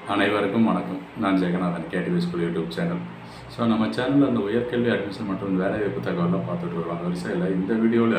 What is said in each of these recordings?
அனைவருக்கும் வணக்கம் நான் Jaganathan KTV school YouTube channel so நம்ம சேனலில் அந்த உயர்கல்வி அட்மிஷன் மற்றும் வேலைவாய்ப்பு தகவலாம் பார்த்துட்டு இருக்கோம் அந்த வரிசையில் இந்த வீடியோவில்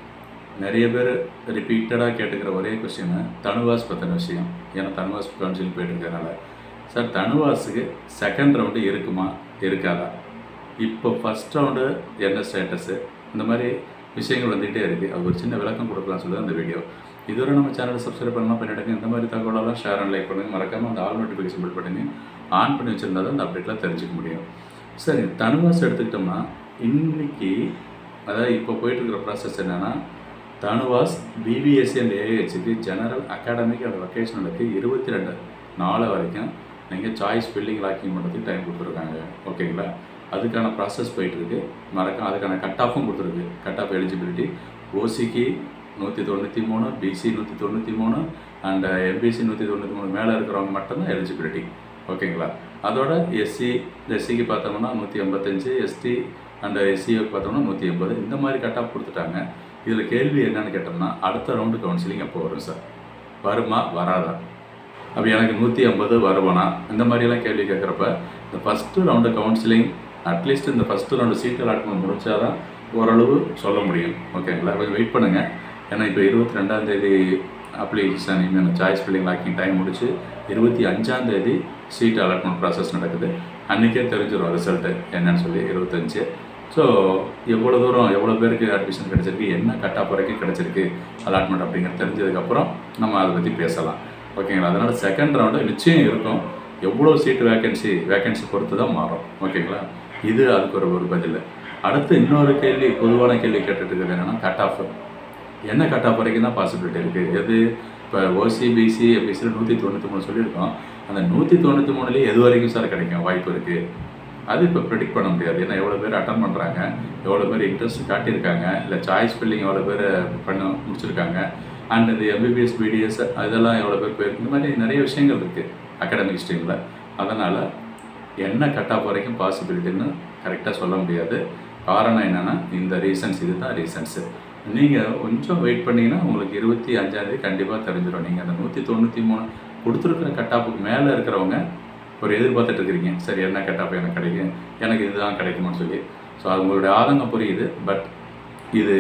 நிறைய பேர் ரிப்பீட்டடாக கேட்டுக்கிற ஒரே கொஸ்டின் தனுவாஸ் பற்றின விஷயம் ஏன்னா தனுவாஸ் கவுன்சிலிங் போயிட்டு இருக்கறனால சார் தனுவாஸுக்கு செகண்ட் ரவுண்டு இருக்குமா இருக்காதா இப்போ ஃபஸ்ட் ரவுண்டு என்ன ஸ்டேட்டஸு இந்த மாதிரி விஷயங்கள் வந்துகிட்டே இருக்குது அது ஒரு சின்ன விளக்கம் கொடுக்கலாம் சொல்லி அந்த வீடியோ இதுவரை நம்ம சேனலை சப்ஸ்கிரைப் பண்ணலாம் பண்ணிவிடுங்க இந்த மாதிரி தகவலெல்லாம் ஷேர் அண்ட் லைக் பண்ணுங்கள் மறக்காமல் அந்த ஆல் நோட்டிஃபிகேஷன் பில் பண்ணி ஆன் பண்ணி வச்சுருந்தா தான் அந்த அப்டேட்லாம் தெரிஞ்சுக்க முடியும் சரி தனுவாஸ் எடுத்துக்கிட்டோம்னா இன்னைக்கு அதாவது இப்போ போயிட்டு இருக்கிற ப்ராசஸ் என்னென்னா தனுவாஸ் பிபிஎஸ்சி அண்ட் ஏஐஹெச்சுக்கு ஜெனரல் அகாடமிக் அண்ட் வொகேஷனலுக்கு இருபத்தி ரெண்டு நாலு வரைக்கும் நீங்கள் சாய்ஸ் ஃபில்லிங் லாக்கிங் பண்ணுறதுக்கு டைம் கொடுத்துருக்காங்க ஓகேங்களா அதுக்கான ப்ராசஸ் போயிட்டுருக்கு மறக்க அதுக்கான கட் ஆஃபும் கொடுத்துருக்கு கட் ஆஃப் எலிஜிபிலிட்டி ஓசிக்கு நூற்றி தொண்ணூற்றி மூணு பிசி நூற்றி தொண்ணூற்றி மூணு அண்ட் எம்பிசி நூற்றி தொண்ணூற்றி மூணு மேலே இருக்கிறவங்க மட்டும்தான் எலிஜிபிலிட்டி ஓகேங்களா அதோட எஸ்சி எஸ்சிக்கு பார்த்தோம்னா நூற்றி எண்பத்தஞ்சு எஸ்டி அண்ட் எஸ்சிக்கு பார்த்தோம்னா நூற்றி எண்பது இந்த மாதிரி கட் ஆஃப் கொடுத்துட்டாங்க இதில் கேள்வி என்னன்னு கேட்டோம்னா அடுத்த ரவுண்டு கவுன்சிலிங் எப்போ வரும் சார் வருமா வராதா அப்போ எனக்கு நூற்றி ஐம்பது வருவானா இந்த மாதிரியெல்லாம் கேள்வி கேட்குறப்ப இந்த ஃபஸ்ட்டு ரவுண்டு கவுன்சிலிங் அட்லீஸ்ட் இந்த ஃபஸ்ட்டு ரவுண்டு சீட் அலாட்மெண்ட் முடிச்சாதான் ஓரளவு சொல்ல முடியும் ஓகேங்களா கொஞ்சம் வெயிட் பண்ணுங்கள் ஏன்னா இப்போ இருபத்தி ரெண்டாந்தேதி அப்ளிகேஷன் இன்னும் சாய்ஸ் ஃபில்லிங் லாக்கிங் டைம் முடிச்சு இருபத்தி அஞ்சாந்தேதி சீட் அலாட்மெண்ட் ப்ராசஸ் நடக்குது அன்றைக்கே தெரிஞ்சிடும் ரிசல்ட்டு என்னன்னு சொல்லி இருபத்தஞ்சு ஸோ எவ்வளோ தூரம் எவ்வளோ பேருக்கு அட்மிஷன் கிடச்சிருக்கு என்ன கட் ஆஃப் வரைக்கும் கிடச்சிருக்கு அலாட்மெண்ட் அப்படிங்கிறது தெரிஞ்சதுக்கப்புறம் நம்ம அதை பற்றி பேசலாம் ஓகேங்களா அதனால் செகண்ட் ரவுண்டு நிச்சயம் இருக்கும் எவ்வளோ சீட்டு வேகன்சி வேகன்சி பொறுத்து தான் மாறும் ஓகேங்களா இது அதுக்கு ஒரு ஒரு பதில் அடுத்து இன்னொரு கேள்வி பொதுவான கேள்வி கேட்டுட்டு இருக்குது என்னென்னா கட் ஆஃப் என்ன கட் ஆஃப் வரைக்கும் தான் பாசிபிலிட்டி இருக்குது எது இப்போ ஓசி பிசி எம்பிசியில் நூற்றி தொண்ணூற்றி மூணு சொல்லியிருக்கோம் அந்த நூற்றி தொண்ணூற்றி மூணுலேயே எது வரைக்கும் சார் கிடைக்கும் வாய்ப்பு இருக்குது அது இப்போ ப்ரிடிக்ட் பண்ண முடியாது ஏன்னா எவ்வளோ பேர் அட்டன் பண்ணுறாங்க எவ்வளோ பேர் இன்ட்ரெஸ்ட் காட்டியிருக்காங்க இல்லை சாய்ஸ் ஃபில்லிங் எவ்வளோ பேர் பண்ண முடிச்சிருக்காங்க அண்ட் இந்த எம்பிபிஎஸ் பிடிஎஸ் அதெல்லாம் எவ்வளோ பேர் போயிருக்கு இந்த மாதிரி நிறைய விஷயங்கள் இருக்குது அகாடமிக் ஸ்ட்ரீமில் அதனால் என்ன கட் ஆஃப் வரைக்கும் பாசிபிலிட்டின்னு கரெக்டாக சொல்ல முடியாது காரணம் என்னென்னா இந்த ரீசன்ஸ் இது தான் ரீசன்ஸு நீங்கள் கொஞ்சம் வெயிட் பண்ணிங்கன்னா உங்களுக்கு இருபத்தி அஞ்சாந்தேதி கண்டிப்பாக தெரிஞ்சிடும் நீங்கள் அந்த நூற்றி தொண்ணூற்றி மூணு கொடுத்துருக்குற கட் ஆஃபுக்கு மேலே இருக்கிறவங்க ஒரு எதிர்பார்த்துட்டு இருக்கிறீங்க சரி என்ன கட் ஆஃப் எனக்கு கிடைக்கும் எனக்கு இதுதான் கிடைக்குமான்னு சொல்லி ஸோ அது உங்களுடைய ஆதங்கம் புரியுது பட் இது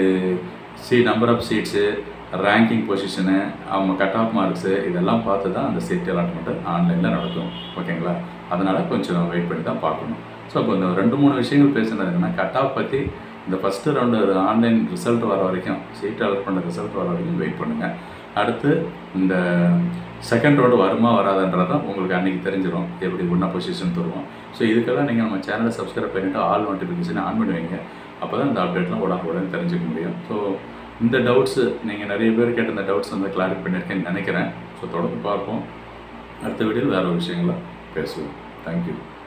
சி number of seats ranking position அவங்க கட் ஆஃப் மார்க்ஸு இதெல்லாம் பார்த்து தான் அந்த சீட் அலாட்மெண்ட்டு ஆன்லைனில் நடக்கும் ஓகேங்களா அதனால் கொஞ்சம் வெயிட் பண்ணி தான் பார்க்கணும் ஸோ இப்போ இந்த ரெண்டு மூணு விஷயங்கள் பேசுனது என்னென்னா கட் ஆஃப் பற்றி இந்த ஃபஸ்ட்டு ரவுண்டு ஆன்லைன் ரிசல்ட் வர வரைக்கும் சீட் அலாட் பண்ண ரிசல்ட் வர வரைக்கும் வெயிட் பண்ணுங்கள் அடுத்து இந்த செகண்ட் ரவுண்டு வருமா வராதுன்றதான் உங்களுக்கு அன்றைக்கி தெரிஞ்சிடும் எப்படி ஒன்றா பொசிஷன் தருவோம் ஸோ இதுக்கெல்லாம் நீங்கள் நம்ம சேனலை சப்ஸ்கிரைப் பண்ணிவிட்டு ஆல் நோட்டிஃபிகேஷன் ஆன் பண்ணி வைங்க அப்போ தான் இந்த அப்டேட்லாம் உடனுக்குடன் தெரிஞ்சுக்க முடியும் ஸோ இந்த டவுட்ஸு நீங்கள் நிறைய பேர் கேட்ட இந்த டவுட்ஸ் வந்து கிளாரிஃபை பண்ணியிருக்கேன்னு நினைக்கிறேன் ஸோ தொடர்ந்து பார்ப்போம் அடுத்த வீடியோவில் வேறு ஒரு விஷயங்களை பேசுவோம் தேங்க்யூ